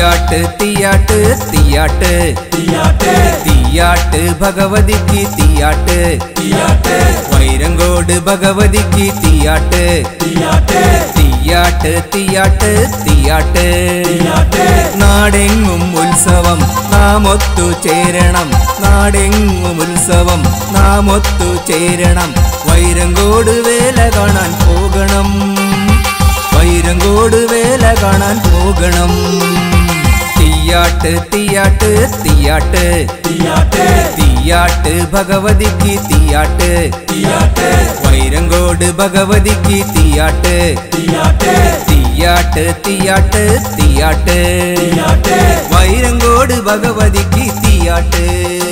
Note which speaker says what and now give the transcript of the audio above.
Speaker 1: തീയാട്ട് തീയാട്ട് തീയാട്ട്
Speaker 2: തീയാട്ട്
Speaker 1: തീയാട്ട് ഭഗവതിക്ക് തീയാട്ട്
Speaker 2: തീയാട്ട്
Speaker 1: വൈരങ്കോട് ഭഗവതിക്ക് തീയാട്ട്
Speaker 2: തീയാട്ട്
Speaker 1: തീയാട്ട് തീയാട്ട് തീയാട്ട്
Speaker 2: തീയാട്ട്
Speaker 1: നാടെങ്ങും ഉത്സവം നാം ഒത്തു ചേരണം നാടെങ്ങും ഉത്സവം നാം ഒത്തു ചേരണം വൈരങ്കോട് വേല കാണാൻ പോകണം വൈരങ്കോട് വേല കാണാൻ പോകണം തീയാട്ട് തീയാട്ട് തീയാട്ട്
Speaker 2: തീയാട്ട്
Speaker 1: തീയാട്ട് ഭഗവതിക്ക് തീയാട്ട്
Speaker 2: തീയാട്ട്
Speaker 1: വൈരങ്കോട് ഭഗവതിക്ക് തീയാട്ട്
Speaker 2: തീയാട്ട്
Speaker 1: തീയാട്ട് തീയാട്ട് തീയാട്ട്
Speaker 2: തീയാട്ട്
Speaker 1: വൈരങ്കോട് ഭഗവതിക്ക് തീയാട്ട്